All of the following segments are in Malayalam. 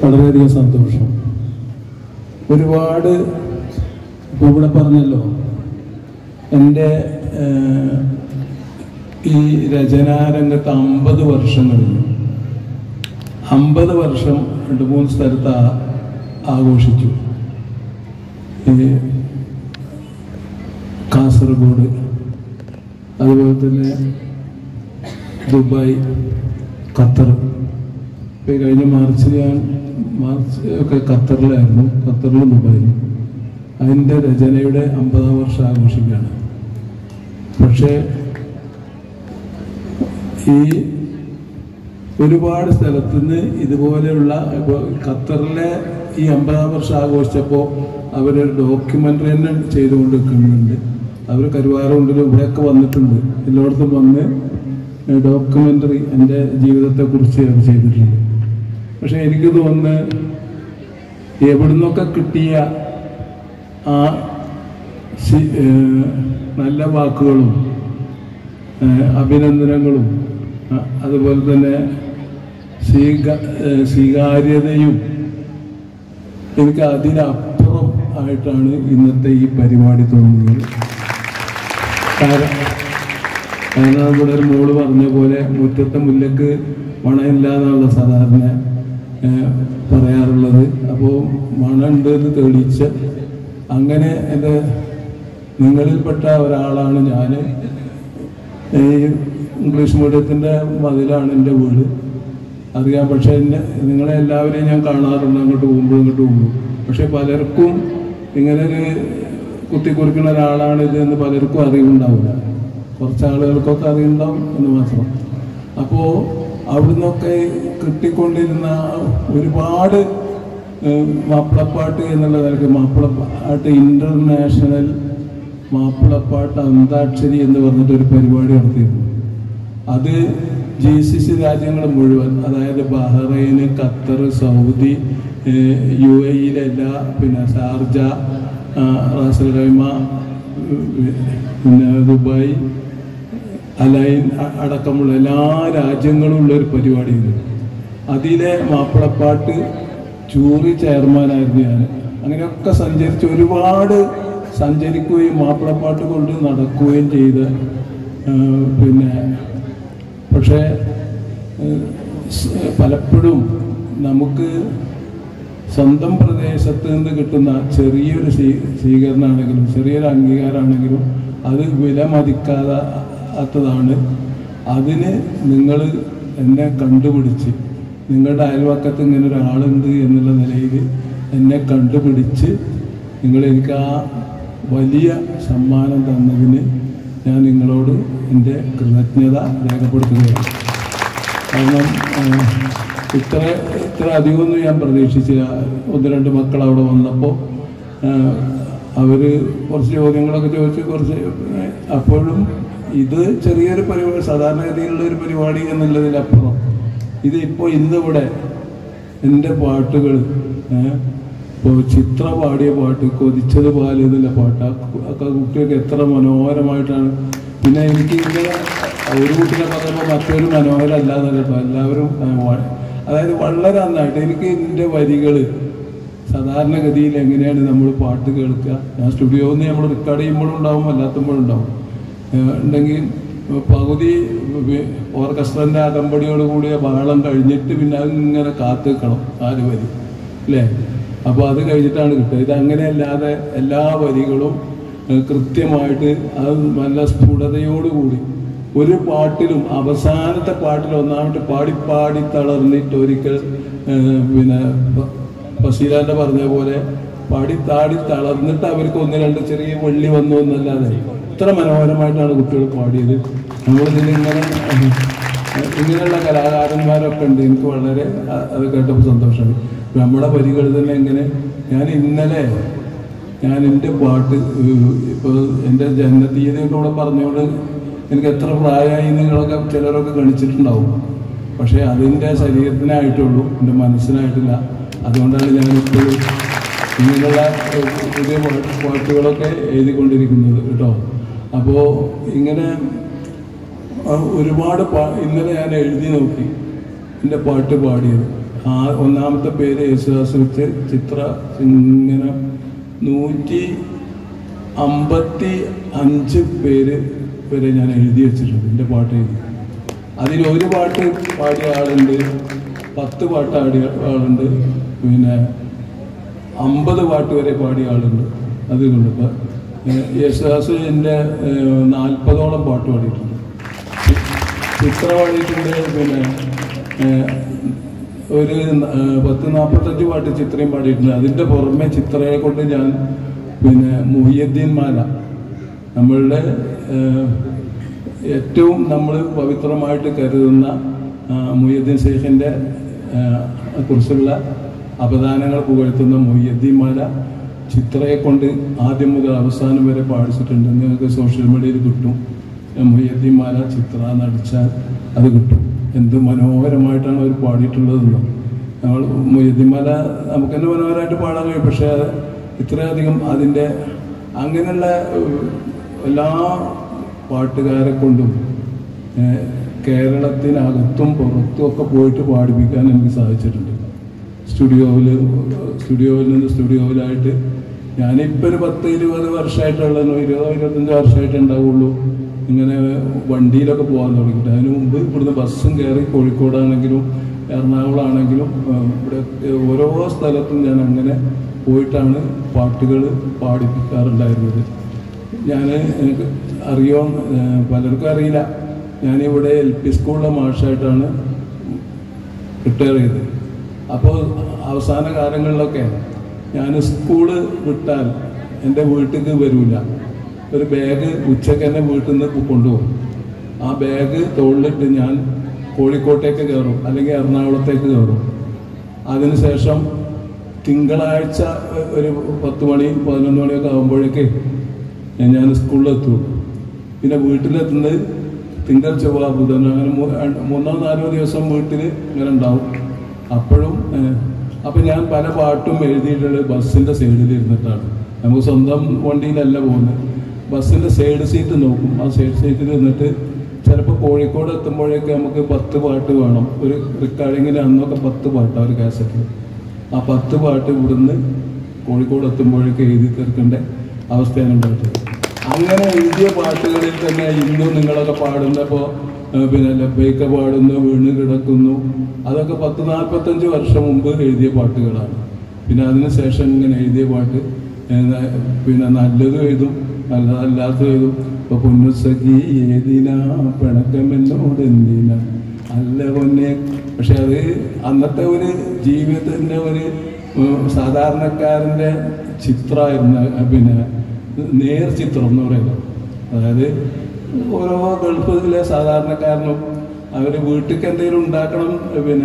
വളരെയധികം സന്തോഷം ഒരുപാട് ഇപ്പോൾ ഇവിടെ പറഞ്ഞല്ലോ എൻ്റെ ഏഹ്, ഈ രചനാരംഗത്ത് അമ്പത് വർഷം കഴിഞ്ഞു അമ്പത് വർഷം രണ്ട് മൂന്ന് സ്ഥലത്ത് ആ- ആഘോഷിച്ചു ഈ കാസർഗോഡ് അതുപോലെ തന്നെ ദുബായ് ഖത്തർ ഇപ്പൊ ഈ കഴിഞ്ഞ മാർച്ചിൽ ഞാൻ മാർച്ച് ഒക്കെ ഖത്തറിലായിരുന്നു ഖത്തറിലും ദുബായിലും അതിൻ്റെ രചനയുടെ അമ്പതാം വർഷം ആഘോഷിക്കുകയാണ് പക്ഷേ ഈ ഒരുപാട് സ്ഥലത്തു നിന്ന് ഇതുപോലെയുള്ള ഇപ്പോൾ ഖത്തറിലെ ഈ അമ്പതാം വർഷം ആഘോഷിച്ചപ്പോൾ അവരൊരു ഡോക്യുമെൻ്ററി തന്നെ ചെയ്തുകൊണ്ട് നിൽക്കുന്നുണ്ട് അവർ കരുവാറുണ്ടിലും ഇവിടെയൊക്കെ വന്നിട്ടുണ്ട് എല്ലായിടത്തും വന്ന് ഡോക്യുമെൻ്ററി എൻ്റെ ജീവിതത്തെക്കുറിച്ച് അവർ ചെയ്തിട്ടുണ്ട് പക്ഷെ എനിക്ക് തോന്നുന്നു എവിടുന്നൊക്കെ കിട്ടിയ ആ ശി- ഏഹ് നല്ല വാക്കുകളും ഏഹ് അഭിനന്ദനങ്ങളും അ- അതുപോലെ തന്നെ സ്വീക ഏഹ് സ്വീകാര്യതയും എനിക്ക് അതിനപ്പുറം ആയിട്ടാണ് ഇന്നത്തെ ഈ പരിപാടി തോന്നുന്നത് കാരണം കാരണം ഇവിടെ ഒരു മോള് പറഞ്ഞ പോലെ മുറ്റത്തെ മുല്ലക്ക് മണമില്ല എന്നുള്ള സാധാരണ ഏഹ്, പറയാറുള്ളത് അപ്പോൾ മണമുണ്ട് എന്ന് തെളിയിച്ച് അങ്ങനെ എൻ്റെ നിങ്ങളിൽപ്പെട്ട ഒരാളാണ് ഞാൻ ഈ ഇംഗ്ലീഷ് മീഡിയത്തിൻ്റെ മതിലാണ് എൻ്റെ വീട് അറിയാം പക്ഷേ എന്നെ നിങ്ങളെ എല്ലാവരെയും ഞാൻ കാണാറുണ്ട് അങ്ങോട്ട് പോകുമ്പോൾ ഇങ്ങോട്ട് പോകുമ്പോൾ പക്ഷെ പലർക്കും ഇങ്ങനെ ഒരു കുത്തിക്കുറിക്കുന്ന ഒരാളാണ് ഇത് എന്ന് പലർക്കും അറിവുണ്ടാവില്ല കുറച്ച് ആളുകൾക്കൊക്കെ അറിയുണ്ടാവും എന്ന് മാത്രം അപ്പോൾ അവിടുന്നൊക്കെ കിട്ടിക്കൊണ്ടിരുന്ന ഒരുപാട് ഏഹ്, മാപ്പിളപ്പാട്ട് എന്നുള്ള നിലയ്ക്ക് മാപ്പിളപ്പാട്ട് ഇൻ്റർനാഷണൽ മാപ്പിളപ്പാട്ട് അന്താക്ഷരി എന്ന് പറഞ്ഞിട്ട് ഒരു പരിപാടി നടത്തിയിരുന്നു അത് ജി സി സി രാജ്യങ്ങൾ മുഴുവൻ അതായത് ബഹ്റൈന് ഖത്തർ സൗദി ഏഹ്, യു എയിലെ എല്ലാ പിന്നെ ഷാർജ ആ, റാസൽ ഖൈമ ഏഹ്, പിന്നെ ദുബായ് അലൈൻ അ- അടക്കമുള്ള എല്ലാ രാജ്യങ്ങളും ഉള്ള ഒരു പരിപാടിയായിരുന്നു അതിലെ മാപ്പിളപ്പാട്ട് ജൂറി ചെയർമാനായിരുന്നു ഞാൻ അങ്ങനെയൊക്കെ സഞ്ചരിച്ച് ഒരുപാട് സഞ്ചരിക്കുകയും മാപ്പിളപ്പാട്ട് കൊണ്ട് നടക്കുകയും ചെയ്ത് ആ, പിന്നെ പക്ഷേ ഏഹ്, സ്- പലപ്പോഴും നമുക്ക് സ്വന്തം പ്രദേശത്ത് നിന്ന് കിട്ടുന്ന ചെറിയൊരു സ്വീ- സ്വീകരണമാണെങ്കിലും ചെറിയൊരു അംഗീകാരമാണെങ്കിലും അത് വില മതിക്കാത്തതാണ് അതിന് നിങ്ങൾ എന്നെ കണ്ടുപിടിച്ച് നിങ്ങളുടെ അയൽവക്കത്ത് ഇങ്ങനെ ഒരാളുണ്ട് എന്നുള്ള നിലയിൽ എന്നെ കണ്ടുപിടിച്ച് നിങ്ങൾ എനിക്ക് ആ വലിയ സമ്മാനം തന്നതിന് ഞാൻ നിങ്ങളോട് എൻ്റെ കൃതജ്ഞത രേഖപ്പെടുത്തുകയാണ് കാരണം ആ, ഇത്ര ഇത്ര അധികമൊന്നും ഞാൻ പ്രതീക്ഷിച്ചില്ല ഒന്ന് രണ്ട് മക്കൾ അവിടെ വന്നപ്പോൾ അവർ കുറച്ച് ചോദ്യങ്ങളൊക്കെ ചോദിച്ചു കുറച്ച് ഏ, അപ്പോഴും ഇത് ചെറിയൊരു പരിപാടി സാധാരണഗതിയിലുള്ള ഒരു പരിപാടി എന്നുള്ളതിനപ്പുറം ഇത് ഇപ്പോൾ ഇന്നിവിടെ എൻ്റെ പാട്ടുകൾ ഇപ്പോൾ ചിത്ര പാടിയ പാട്ട് കൊതിച്ചത് പാല് എന്നുള്ള പാട്ട് ആ കു- ആ കുട്ടികൾക്ക് എത്ര മനോഹരമായിട്ടാണ് പിന്നെ എനിക്ക് ഇങ്ങനെ ഒരു കുട്ടിനെ പറയുമ്പോൾ മറ്റൊരു മനോഹരമല്ല എന്നല്ല കേട്ടോ എല്ലാവരും ആ, വ- അതായത് വളരെ നന്നായിട്ട് എനിക്ക് ഇതിൻ്റെ വരികൾ സാധാരണഗതിയിൽ എങ്ങനെയാണ് നമ്മൾ പാട്ട് കേൾക്കുക ഞാൻ സ്റ്റുഡിയോയിൽ നിന്ന് നമ്മൾ റെക്കോർഡ് ചെയ്യുമ്പോഴും ഉണ്ടാവും അല്ലാത്തപ്പോഴും ഉണ്ടാവും ഏഹ് ഉണ്ടെങ്കിൽ പകുതി വി- ഓർക്കസ്ട്രൻ്റെ അകമ്പടിയോട് കൂടിയ ബഹളം കഴിഞ്ഞിട്ട് പിന്നെ അതിങ്ങനെ കാത്തു നിൽക്കണം നാല് വരി അല്ലേ അപ്പോൾ അത് കഴിഞ്ഞിട്ടാണ് കിട്ടുക ഇത് അങ്ങനെയല്ലാതെ എല്ലാ വരികളും ഏഹ് കൃത്യമായിട്ട് അത് നല്ല സ്ഫുടതയോടുകൂടി ഒരു പാട്ടിലും അവസാനത്തെ പാട്ടിൽ ഒന്നാമത്തെ പാടി പാടി തളർന്നിട്ട് ഒരിക്കൽ ഏഹ് പിന്നെ പ- ഫസീലാന്റെ പറഞ്ഞ പോലെ പാടി താടി തളർന്നിട്ട് അവർക്ക് ഒന്ന് രണ്ട് ചെറിയ വെള്ളി വന്നു എന്നല്ലാതെ ഇത്ര മനോഹരമായിട്ടാണ് കുട്ടികൾ പാടിയത് നമ്മളിതിൽ ഇങ്ങനെ ഇങ്ങനെയുള്ള കലാകാരന്മാരൊക്കെ ഉണ്ട് എനിക്ക് വളരെ അ- അത് കേട്ടപ്പോൾ സന്തോഷമായി നമ്മുടെ വരികൾ തന്നെ എങ്ങനെ ഞാൻ ഇന്നലെ ഞാൻ എൻ്റെ പാട്ട് ഇപ്പോൾ എൻ്റെ ജന്മതീയതിയൊക്കെ ഇവിടെ പറഞ്ഞുകൊണ്ട് എനിക്ക് എത്ര പ്രായമായി നിങ്ങളൊക്കെ ചിലരൊക്കെ ഗണിച്ചിട്ടുണ്ടാവും പക്ഷേ അതിൻ്റെ ശരീരത്തിനായിട്ടുള്ളൂ എൻ്റെ മനസ്സിനായിട്ടില്ല അതുകൊണ്ടാണ് ഞാൻ ഇപ്പോഴും ഇങ്ങനെയുള്ള ഏഹ്, പുതിയ പാട്ട് പാട്ടുകളൊക്കെ എഴുതിക്കൊണ്ടിരിക്കുന്നത് കേട്ടോ അപ്പോൾ ഇങ്ങനെ ആ, ഒരുപാട് പാ ഇന്നലെ ഞാൻ എഴുതി നോക്കി എൻ്റെ പാട്ട് പാടിയത് ആ ഒന്നാമത്തെ പേര് യേശുദാസ് വെച്ച് ചിത്ര ഇങ്ങനെ നൂറ്റി അമ്പത്തി അഞ്ച് പേര് വരെ ഞാൻ എഴുതി വെച്ചിട്ടുണ്ട് എൻ്റെ പാട്ട് എഴുതി അതിൽ ഒരു പാട്ട് പാടിയ ആളുണ്ട് പത്ത് പാട്ട് പാടിയ ആളുണ്ട് പിന്നെ അമ്പത് പാട്ട് വരെ പാടിയ ആളുണ്ട് അതുകൊണ്ട് ഇപ്പം യേശുദാസ് എൻ്റെ നാൽപ്പതോളം പാട്ട് പാടിയിട്ടുണ്ട് ചിത്ര പാടിയിട്ടുണ്ട് പിന്നെ ഏഹ്, ഒരു ഏഹ്, പത്ത് നാൽപ്പത്തഞ്ച് പാട്ട് ചിത്രയും പാടിയിട്ടുണ്ട് അതിൻ്റെ പുറമെ ചിത്രയെ കൊണ്ട് ഞാൻ പിന്നെ മുഹിയദ്ദീൻ മാല നമ്മളുടെ ഏഹ്, ഏറ്റവും നമ്മൾ പവിത്രമായിട്ട് കരുതുന്ന ആ, മുഹിയദ്ദീൻ ശേഖിൻ്റെ കുറിച്ചുള്ള അപദാനങ്ങൾ പുകഴ്ത്തുന്ന മുഹിയദ്ദീൻ മാല ചിത്രയെ കൊണ്ട് ആദ്യം മുതൽ അവസാനം വരെ പാടിച്ചിട്ടുണ്ട് നിങ്ങൾക്ക് സോഷ്യൽ മീഡിയയിൽ കിട്ടും മുഹിയദ്ദീൻ മാല ചിത്ര നടിച്ചാൽ അത് കിട്ടും എന്ത് മനോഹരമായിട്ടാണ് അവർ പാടിയിട്ടുള്ളതെന്ന് നമ്മൾ മുഹിയദ്ദീൻ മാല നമുക്ക് തന്നെ മനോഹരമായിട്ട് പാടാൻ കഴിയും പക്ഷേ അത് ഇത്രയധികം അതിൻ്റെ അങ്ങനെയുള്ള ഏഹ്, എല്ലാ പാട്ടുകാരെ കൊണ്ടും ഏഹ്, കേരളത്തിനകത്തും പുറത്തും ഒക്കെ പോയിട്ട് പാടിപ്പിക്കാൻ എനിക്ക് സാധിച്ചിട്ടുണ്ട് സ്റ്റുഡിയോയിൽ സ്റ്റുഡിയോയിൽ നിന്ന് സ്റ്റുഡിയോയിലായിട്ട് ഞാനിപ്പോൾ ഒരു പത്ത് ഇരുപത് വർഷമായിട്ടുള്ളൂ ഇരുപതോ ഇരുപത്തഞ്ചോ വർഷമായിട്ട് ഉണ്ടാവുള്ളൂ ഇങ്ങനെ വണ്ടിയിലൊക്കെ പോകാൻ തുടങ്ങിയിട്ട് അതിന് മുമ്പ് ഇവിടുന്ന് ബസ്സും കയറി കോഴിക്കോടാണെങ്കിലും എറണാകുളമാണെങ്കിലും ഏഹ്, ഇവിടെ ഓരോ സ്ഥലത്തും ഞാൻ അങ്ങനെ പോയിട്ടാണ് പാട്ടുകൾ പാടിപ്പിക്കാറുണ്ടായിരുന്നത് ഞാൻ എനിക്ക് അറിയോ ഏഹ്, പലർക്കും അറിയില്ല ഞാനിവിടെ എൽ പി സ്കൂളിലെ മാഷായിട്ടാണ് റിട്ടയർ ചെയ്തത് അപ്പോൾ അവസാന കാലങ്ങളിലൊക്കെ ഞാൻ സ്കൂള് വിട്ടാൽ എൻ്റെ വീട്ടിലേക്ക് വരില്ല ഒരു ബാഗ് ഉച്ചയ്ക്ക് തന്നെ വീട്ടിൽ നിന്ന് കൊണ്ടുപോകും ആ ബാഗ് തോളിലിട്ട് ഞാൻ കോഴിക്കോട്ടേക്ക് കയറും അല്ലെങ്കിൽ എറണാകുളത്തേക്ക് കയറും അതിനുശേഷം തിങ്കളാഴ്ച ഒരു പത്ത് മണി പതിനൊന്ന് മണിയൊക്കെ ആകുമ്പോഴേക്ക് ഞാൻ സ്കൂളിലെത്തും പിന്നെ വീട്ടിലെത്തുന്നത് തിങ്കൾ ചൊവ്വ ബുധൻ അങ്ങനെ മൂ- രണ്ട് മൂന്നോ നാലോ ദിവസം വീട്ടിൽ ഇങ്ങനെ ഉണ്ടാവും അപ്പോഴും ഏഹ്, അപ്പം ഞാൻ പല പാട്ടും എഴുതിയിട്ടുള്ളത് ബസ്സിൻ്റെ സൈഡിൽ ഇരുന്നിട്ടാണ് നമുക്ക് സ്വന്തം വണ്ടിയിലല്ല പോകുന്നത് ബസ്സിൻ്റെ സൈഡ് സീറ്റ് നോക്കും ആ സൈഡ് സീറ്റിൽ നിന്നിട്ട് ചിലപ്പോൾ കോഴിക്കോട് എത്തുമ്പോഴേക്ക് നമുക്ക് പത്ത് പാട്ട് വേണം ഒരു റെക്കോർഡിങ്ങിന് അന്നൊക്കെ പത്ത് പാട്ടാണ് ഒരു കാസറ്റിൽ ആ പത്ത് പാട്ട് ഇവിടുന്ന് കോഴിക്കോട് എത്തുമ്പോഴേക്ക് എഴുതി തീർക്കേണ്ട അവസ്ഥയാണ് ഉണ്ടായിട്ടുള്ളത് അങ്ങനെ എഴുതിയ പാട്ടുകളിൽ തന്നെ ഇന്നും നിങ്ങളൊക്കെ പാടുന്നപ്പോൾ പിന്നെ ലബൈക്ക പാടുന്നു വീണ് കിടക്കുന്നു അതൊക്കെ പത്ത് നാൽപ്പത്തഞ്ച് വർഷം മുമ്പ് എഴുതിയ പാട്ടുകളാണ് പിന്നെ അതിന് ശേഷം ഇങ്ങനെ എഴുതിയ പാട്ട് ഏഹ്, പിന്നെ നല്ലതും എഴുതും നല്ലതല്ലാത്തതും എഴുതും ഇപ്പൊ പൊന്നുസഖി ഏതിനാ പിണക്കമെന്നോട് എന്തിനാ അല്ല പൊന്നെ പക്ഷെ അത് അന്നത്തെ ഒരു ജീവിതത്തിന്റെ ഒരു ഉം, സാധാരണക്കാരന്റെ ചിത്രമായിരുന്നു അഹ് പിന്നെ നേർ ചിത്രം എന്ന് പറയുന്നത് അതായത് ഓരോ ഗൾഫിലെ സാധാരണക്കാരനും അവർ വീട്ടിലേക്ക് എന്തെങ്കിലും ഉണ്ടാക്കണം പിന്നെ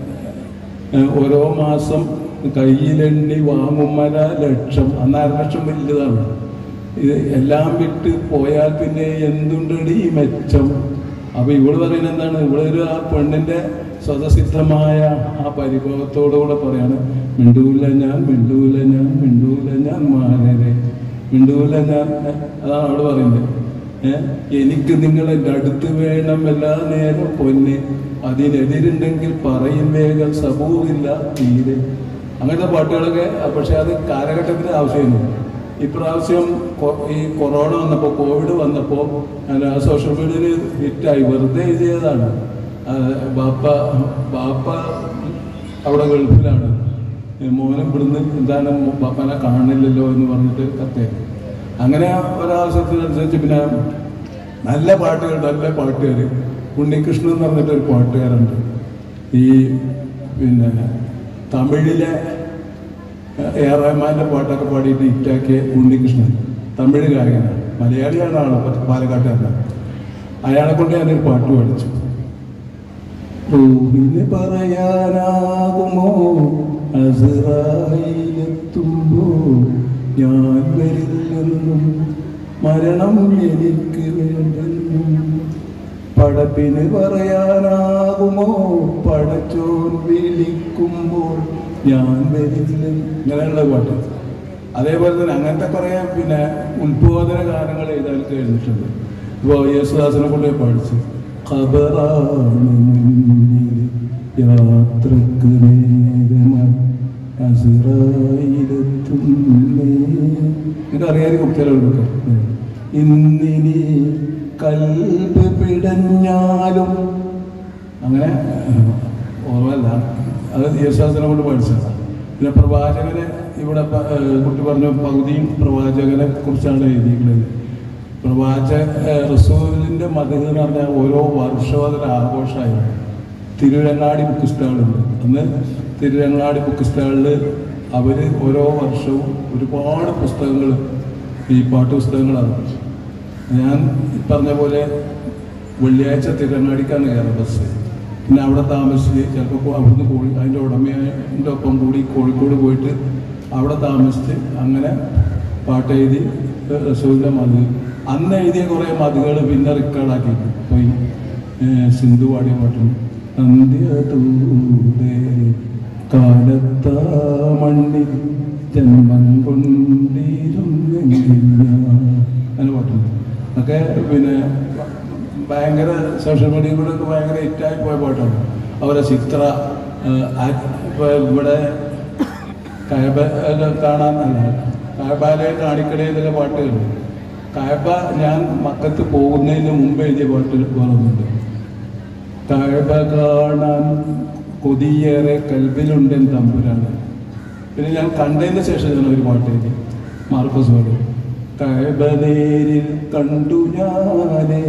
ഏഹ്, ഓരോ മാസം കയ്യിലെണ്ണി വാങ്ങുമല ലക്ഷം അന്ന് അര ലക്ഷം വലുതാണ് ഇത് എല്ലാം വിട്ട് പോയാൽ പിന്നെ എന്തുണ്ടടി ഈ മെച്ചം അപ്പൊ ഇവള് പറയുന്നത് എന്താണ് ഇവള് ഒരു ആ പെണ്ണിന്റെ സ്വതസിദ്ധമായ ആ പരിഭവത്തോടുകൂടെ പറയാണ് മിണ്ടൂല ഞാൻ മിണ്ടൂല ഞാൻ മിണ്ടൂല ഞാൻ മാനരെ മിണ്ടൂല ഞാൻ ഏ, അതാണ് അവള് പറയുന്നത് ഏഹ് എനിക്ക് നിങ്ങളെ അടുത്ത് വേണം എല്ലാ നേരം പൊന്നെ അതിനെതിരുണ്ടെങ്കിൽ പറയും വേഗം സബൂറില്ല തീരെ അങ്ങനത്തെ പാട്ടുകളൊക്കെ പക്ഷെ അത് കാലഘട്ടത്തിന് ആവശ്യമായിരുന്നു ഇപ്രാവശ്യം കൊ- ഈ കൊറോണ വന്നപ്പോൾ കോവിഡ് വന്നപ്പോൾ ഞാൻ ആ സോഷ്യൽ മീഡിയയിൽ ഹിറ്റായി വെറുതെ എഴുതിയതാണ് ആ, ബാപ്പ ബാപ്പ അവിടെ ഗൾഫിലാണ് ഏ, മോനും ഇവിടുന്ന് എന്താണ് മോ- ബാപ്പനെ കാണില്ലല്ലോ എന്ന് പറഞ്ഞിട്ട് കത്തേക്ക് അങ്ങനെ ഒരാവശ്യത്തിനനുസരിച്ച് പിന്നെ നല്ല പാട്ടുകൾ നല്ല പാട്ടുകാർ ഉണ്ണികൃഷ്ണൻ എന്ന് പറഞ്ഞിട്ട് ഒരു പാട്ടുകാരുണ്ട് ഈ പിന്നെ തമിഴിലെ എ ആർ റഹ്മാന്റെ പാട്ടൊക്കെ പാടിയിട്ട് ഹിറ്റാക്കിയ ഉണ്ണികൃഷ്ണൻ തമിഴ് ഗായകനാണ് മലയാളിയാണ് ആള് പ- പാലക്കാട്ടുകാരനാണ് അയാളെ കൊണ്ട് ഞാനൊരു പാട്ട് പഠിച്ചു റൂഹിന് പറയാനാകുമോ അസറായിലെത്തുമ്പോ ഞാൻ വരില്ലെന്നും മരണം എനിക്ക് വേണ്ടെന്നും പടപ്പിന് പറയാനാകുമോ പടച്ചോൻ വിളിക്കുമ്പോൾ ഞാൻ വരില്ലെന്നും ഇങ്ങനെയുള്ള പാട്ട് അതേപോലെ തന്നെ അങ്ങനത്തെ കുറേ പിന്നെ ഉത്ബോധന ഗാനങ്ങൾ എഴുതാനൊക്കെ എഴുതിയിട്ടുണ്ട് ഇപ്പോൾ യേശുദാസിനെ കൊണ്ട് പഠിച്ചു ഖബറാണ് മുന്നിൽ യാത്രക്ക് നേരമായി അസുറായിലെത്തുന്നേ ഇതറിയായിരിക്കും ചിലവർക്ക് ഇന്നിനി കൽബ് പിടഞ്ഞാലും അങ്ങനെ ഓർമ്മല്ല അത് യേശുദാസനെ കൊണ്ട് പഠിച്ചതാണ് പിന്നെ പ്രവാചകനെ ഇവിടെ പ- ഏഹ് കുട്ടി പറഞ്ഞു പകുതിയും പ്രവാചകനെ കുറിച്ചാണ് എഴുതിയിട്ടുള്ളത് പ്രവാചക ഏഹ് റസൂലിന്റെ മതം എന്ന് പറഞ്ഞാൽ ഓരോ വർഷവും അതൊരു ആഘോഷമായിരുന്നു തിരുരങ്ങാടി ബുക്ക് സ്റ്റാളുണ്ട് അന്ന് തിരുരങ്ങാടി ബുക്ക് സ്റ്റാളിൽ അവർ ഓരോ വർഷവും ഒരുപാട് പുസ്തകങ്ങൾ ഈ പാട്ട് പുസ്തകങ്ങളാണ് ഞാൻ ഈ പറഞ്ഞ പോലെ വെള്ളിയാഴ്ച തിരുരങ്ങാടിക്കാണ് കയറുന്നത് ബസ് പിന്നെ അവിടെ താമസിച്ച് ചിലപ്പോൾ അവിടുന്ന് കോഴി അതിൻ്റെ ഉടമയുടെ ഒപ്പം കൂടി കോഴിക്കോട് പോയിട്ട് അവിടെ താമസിച്ച് അങ്ങനെ പാട്ട് എഴുതി റസൂലിൻ്റെ മതി അന്ന് എഴുതിയ കുറേ മതികൾ പിന്നെ റെക്കോർഡാക്കി പോയി ഏഹ് സിന്ധു പാടിയ പാട്ടുണ്ട് അന്ത്യതൂതേ കാലത്ത മണ്ണിൽ ജന്മം കൊണ്ടിരുന്നെങ്കിൽ ഞാൻ അങ്ങനെ പാട്ടുണ്ട് ഒക്കെ പിന്നെ ഭയങ്കര സോഷ്യൽ മീഡിയയിൽ കൂടെ ഒക്കെ ഭയങ്കര ഹിറ്റായി പോയ പാട്ടാണ് അവരെ ചിത്ര ഏഹ്, ആ- ഇപ്പൊ ഇവിടെ കയബ കാണാനല്ല കയബാലയെ കാണിക്കടയിലെ പാട്ടുകളുണ്ട് കയബ ഞാൻ മക്കത്ത് പോകുന്നതിന് മുമ്പ് എഴുതിയ പാട്ട് വേറൊന്നുണ്ട് കഴബ കാണാൻ കൊതിയേറെ കൽബിലുണ്ടെൻ തമ്പുരാണ് പിന്നെ ഞാൻ കണ്ടതിന് ശേഷം ഞാൻ ഒരു പാട്ട് എഴുതി മാർക്കോസ് പാട് കഴബ നേരിൽ കണ്ടു ഞാനേ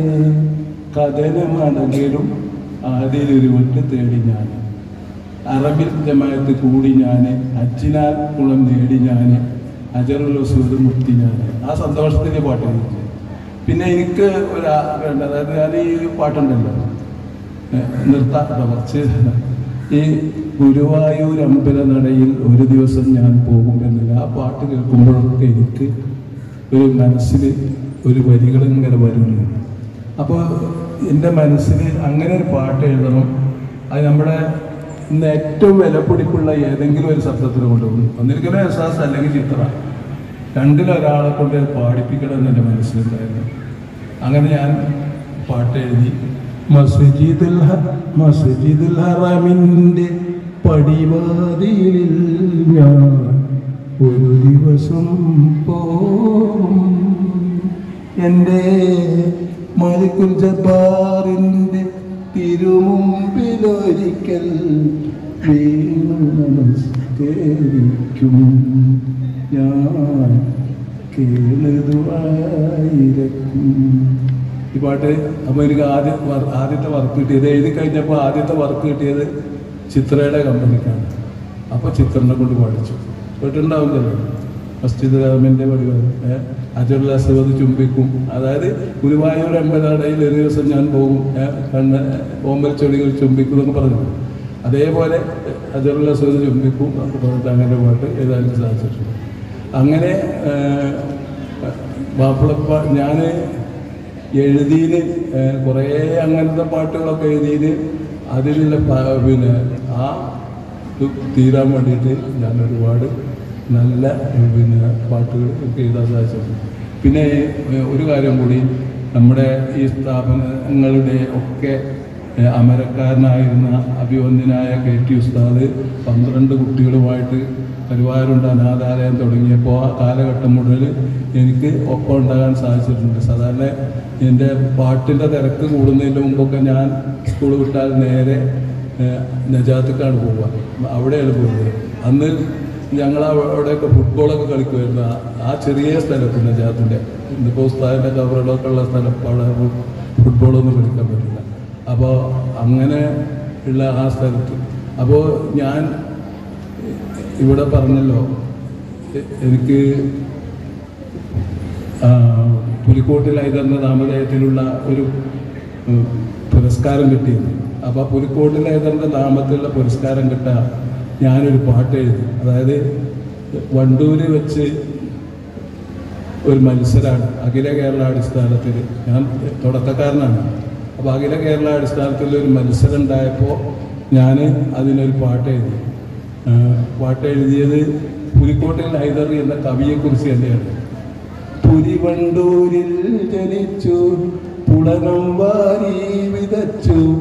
കഥനമടങ്ങിലും അതിലൊരു വിട്ട് തേടി ഞാൻ അറബിൽ ജമായത്ത് കൂടി ഞാൻ അച്ചിനാൽ കുളം നേടി ഞാൻ അജറുൽ മുക്തി ഞാൻ ആ സന്തോഷത്തിൻ്റെ പാട്ട് എഴുതി പിന്നെ എനിക്ക് ഒരു ആഗ്രഹമുണ്ട് അതായത് ഞാൻ ഈ പാട്ടുണ്ടല്ലോ നിർത്താം കേട്ടോ, കുറച്ച് ഈ ഗുരുവായൂർ അമ്പല നടയിൽ ഒരു ദിവസം ഞാൻ പോകും എന്നില്ല ആ പാട്ട് കേൾക്കുമ്പോഴൊക്കെ എനിക്ക് ഒരു മനസ്സിൽ ഒരു വരികൾ ഇങ്ങനെ വരുന്നു അപ്പോൾ എൻ്റെ മനസ്സിൽ അങ്ങനെ ഒരു പാട്ട് എഴുതണം അത് നമ്മുടെ ഇന്ന് ഏറ്റവും വിലപിടിപ്പുള്ള ഏതെങ്കിലും ഒരു ശബ്ദത്തിൽ കൊണ്ടുപോകും ഒന്നിരിക്കലും എസാസ് അല്ലെങ്കിൽ ചിത്ര രണ്ടിലൊരാളെ കൊണ്ട് ഇത് പാടിപ്പിക്കണം എന്ന് എൻ്റെ മനസ്സിലുണ്ടായിരുന്നു അങ്ങനെ ഞാൻ പാട്ട് എഴുതി മസ്ജിദുൽ ഹ- മസ്ജിദുൽ ഹറമിൻ്റെ പടിവാതിലിൽ ഞാൻ ഒരു ദിവസം പോകും എൻ്റെ മലിക്കുൽ ജബ്ബാറിൻ്റെ തിരുമുമ്പിലൊരിക്കൽ വീണു നമസ്കരിക്കും ഞാൻ കേളുതുവായിരിക്കും ഈ പാട്ട് അപ്പോൾ എനിക്ക് ആദ്യ വർ- ആദ്യത്തെ വർക്ക് കിട്ടിയത് എഴുതി കഴിഞ്ഞപ്പോൾ ആദ്യത്തെ വർക്ക് കിട്ടിയത് ചിത്രയുടെ കമ്പനിക്കാണ് അപ്പോൾ ചിത്രനെ കൊണ്ട് പാടിച്ചു കേട്ടിട്ടുണ്ടാവില്ലല്ലോ മസ്ജിദ് രാമൻ്റെ പരിപാടി അജുള്ള അസുവത് ചുംബിക്കും അതായത് ഗുരുവായൂർ അമ്പലടയിൽ ഒരു ദിവസം ഞാൻ പോകും ഏ, കണ്ണ് ഓമ്പൽ ചെടികൾ ചുംബിക്കും എന്നൊക്കെ പറഞ്ഞു അതേപോലെ അജറുള്ള അസുവത് ചുംബിക്കും എന്നൊക്കെ പറഞ്ഞിട്ട് അങ്ങനെ പാട്ട് എഴുതാനും സാധിച്ചിട്ടുണ്ട് അങ്ങനെ മാപ്പിളപ്പ ഞാൻ എഴുതിയതിന് കുറേ അങ്ങനത്തെ പാട്ടുകളൊക്കെ എഴുതിയതിന് അതിലുള്ള പ- പിന്നെ ആ ഇത് തീരാൻ വേണ്ടിയിട്ട് ഞാൻ ഒരുപാട് നല്ല ഏഹ്, പിന്നെ പാട്ടുകൾ ഒക്കെ എഴുതാൻ സാധിച്ചിട്ടുണ്ട് പിന്നെ ഏഹ്, ഒരു കാര്യം കൂടി നമ്മുടെ ഈ സ്ഥാപനങ്ങളുടെ ഒക്കെ ഏഹ്, അമരക്കാരനായിരുന്ന അഭിവന്ദ്യനായ കെ ടി ഉസ്താദ് പന്ത്രണ്ട് കുട്ടികളുമായിട്ട് കരുവാരുണ്ട് അനാഥാലയം തുടങ്ങിയപ്പോൾ ആ കാലഘട്ടം മുതൽ എനിക്ക് ഒപ്പം ഉണ്ടാകാൻ സാധിച്ചിട്ടുണ്ട് സാധാരണ എൻ്റെ പാട്ടിൻ്റെ തിരക്ക് കൂടുന്നതിന് മുമ്പൊക്കെ ഞാൻ സ്കൂൾ വിട്ടാൽ നേരെ ഏഹ്, നജാത്തിക്കാണ് പോവുക അവിടെയാണ് പോകുന്നത് അന്ന് ഞങ്ങൾ അവിടെയൊക്കെ ഫുട്ബോളൊക്കെ കളിക്കുമായിരുന്നു ആ- ആ ചെറിയ സ്ഥലത്ത് നജാത്തിൻ്റെ ഇന്നിപ്പോൾ ഉസ്താദിൻ്റെ കവറുകളൊക്കെ ഉള്ള സ്ഥലം അവിടെ ഫുട്ബോളൊന്നും കളിക്കാൻ പറ്റില്ല അപ്പോൾ അങ്ങനെ ഉള്ള ആ സ്ഥലത്ത് അപ്പോൾ ഞാൻ ഇവിടെ പറഞ്ഞല്ലോ എ- എനിക്ക് ആ, പുലിക്കോട്ടിൽ ഐതറിൻ്റെ നാമധേയത്തിലുള്ള ഒരു ഉം, പുരസ്കാരം കിട്ടിയത് അപ്പോൾ പുലിക്കോട്ടിൽ ഐതറിൻ്റെ നാമത്തിലുള്ള പുരസ്കാരം കിട്ടാൻ ഞാനൊരു പാട്ട് എഴുതി അതായത് വണ്ടൂര് വെച്ച് ഒരു മത്സരമാണ് അഖില കേരള അടിസ്ഥാനത്തിൽ ഞാൻ തുടക്കക്കാരനാണ് അപ്പോൾ അഖില കേരള അടിസ്ഥാനത്തിൽ ഒരു മത്സരം ഉണ്ടായപ്പോൾ ഞാൻ അതിനൊരു പാട്ട് എഴുതി ആ, പാട്ട് എഴുതിയത് പുലിക്കോട്ടിൽ ഹൈദർ എന്ന കവിയെക്കുറിച്ച് തന്നെയാണ് പുലിവണ്ടൂരിൽ ജനിച്ചു പുളകം വാരി വിതച്ചു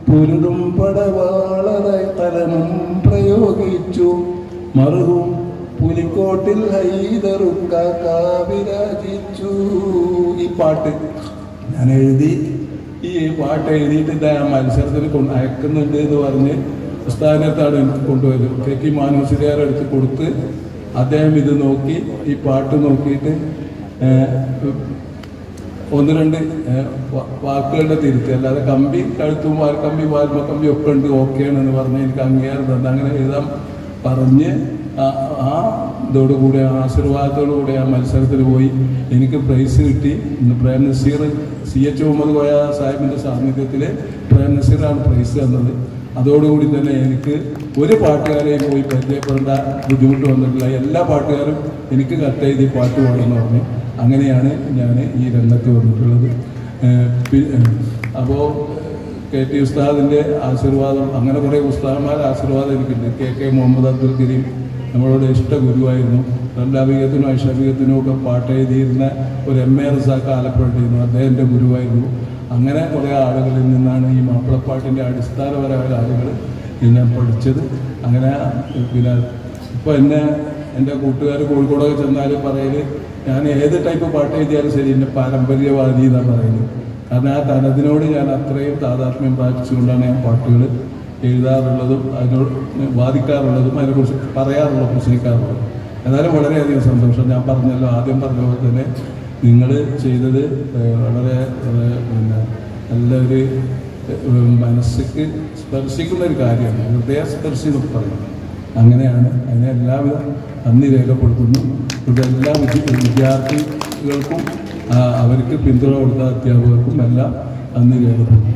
പൊരുതും പടവാളതായി തലമും പ്രയോഗിച്ചു മറുകും പുലിക്കോട്ടിൽ ഹൈദറുക്കാവിരാജിച്ചു ഈ പാട്ട് ഞാൻ എഴുതി ഈ പാട്ട് എഴുതിയിട്ട് ഇതാ ആ മത്സരത്തിന് കൊണ്ട് അയക്കുന്നുണ്ട് എന്ന് പറഞ്ഞ് സ്ഥാനത്താണ് എനിക്ക് കൊണ്ടുപോയത് കെ കി മാനൂസിരിയാർ എടുത്ത് കൊടുത്ത് അദ്ദേഹം ഇത് നോക്കി ഈ പാട്ട് നോക്കിയിട്ട് ഏഹ്, ഒന്ന് രണ്ട് ഏഹ്, വാ- വാക്കുകളുടെ തിരുത്തി അല്ലാതെ കമ്പി കഴുത്തും വാൽക്കമ്പി വാൽമ കമ്പി ഒക്കെ ഉണ്ട് ഓക്കെയാണെന്ന് പറഞ്ഞ് എനിക്ക് അംഗീകാരം തന്നെ അങ്ങനെ എഴുതാൻ പറഞ്ഞ് ആ ആ ഇതോടുകൂടി ആ ആശീർവാദത്തോടുകൂടി ആ മത്സരത്തിൽ പോയി എനിക്ക് പ്രൈസ് കിട്ടി ഇന്ന് പ്രേം നസീർ സി എച്ച് മുഹമ്മദ് കോയ സാഹിബിൻ്റെ സാന്നിധ്യത്തിൽ പ്രേം നസീറാണ് പ്രൈസ് തന്നത് അതോടുകൂടി തന്നെ എനിക്ക് ഒരു പാട്ടുകാരെയും പോയി പരിചയപ്പെടേണ്ട ബുദ്ധിമുട്ട് വന്നിട്ടില്ല എല്ലാ പാട്ടുകാരും എനിക്ക് കത്തെഴുതി പാട്ട് പാടുമെന്ന് പറഞ്ഞു അങ്ങനെയാണ് ഞാൻ ഈ രംഗത്ത് വന്നിട്ടുള്ളത് അപ്പോൾ കെ ടി ഉസ്താദിൻ്റെ ആശീർവാദം അങ്ങനെ കുറേ ഉസ്താദന്മാരുടെ ആശീർവാദം എനിക്കുണ്ട് കെ കെ മുഹമ്മദ് അബ്ദുൽ കരീം നമ്മളോട് ഇഷ്ട ഗുരുവായിരുന്നു രണ്ടാഭികത്തിനും ഐഷാഭികത്തിനും ഒക്കെ പാട്ട് എഴുതിയിരുന്ന ഒരു എം എ റസാക്ക് ആലപ്പുഴയായിരുന്നു അദ്ദേഹത്തിൻ്റെ ഗുരുവായിരുന്നു അങ്ങനെ കുറേ ആളുകളിൽ നിന്നാണ് ഈ മാപ്പിളപ്പാട്ടിൻ്റെ അടിസ്ഥാനപരമായ കാര്യങ്ങൾ ഞാൻ പഠിച്ചത് അങ്ങനെ പിന്നെ ഇപ്പോൾ എന്നെ എൻ്റെ കൂട്ടുകാർ കോഴിക്കോടൊക്കെ ചെന്നാൽ പറയല് ഞാൻ ഏത് ടൈപ്പ് പാട്ട് എഴുതിയാലും ശരി എൻ്റെ പാരമ്പര്യവാദി എന്നാണ് പറയുന്നത് കാരണം ആ തനതിനോട് ഞാൻ അത്രയും താതാത്മ്യം പ്രാപിച്ചുകൊണ്ടാണ് ഞാൻ പാട്ടുകൾ എഴുതാറുള്ളതും അതിനോട് വാദിക്കാറുള്ളതും അതിനെക്കുറിച്ച് പറയാറുള്ളതും പ്രസംഗിക്കാറുള്ളതും എന്നാലും വളരെയധികം സന്തോഷം ഞാൻ പറഞ്ഞല്ലോ ആദ്യം പറഞ്ഞ പോലെ തന്നെ നിങ്ങൾ ചെയ്തത് ഏഹ്, വളരെ ഏഹ്, പിന്നെ നല്ലൊരു ഏഹ്, മനസ്സിക്ക് സ്പർശിക്കുന്ന ഒരു കാര്യമാണ് ഹൃദയസ്പർശി എന്നൊക്കെ പറയുന്നത് അങ്ങനെയാണ് അതിനെ എല്ലാവിധ നന്ദി രേഖപ്പെടുത്തുന്നു ഇവിടെ എല്ലാ വിദ്യ- വിദ്യാർത്ഥികൾക്കും ആ, അവർക്ക് പിന്തുണ കൊടുത്ത അധ്യാപകർക്കും എല്ലാം നന്ദി രേഖപ്പെടുത്തുന്നു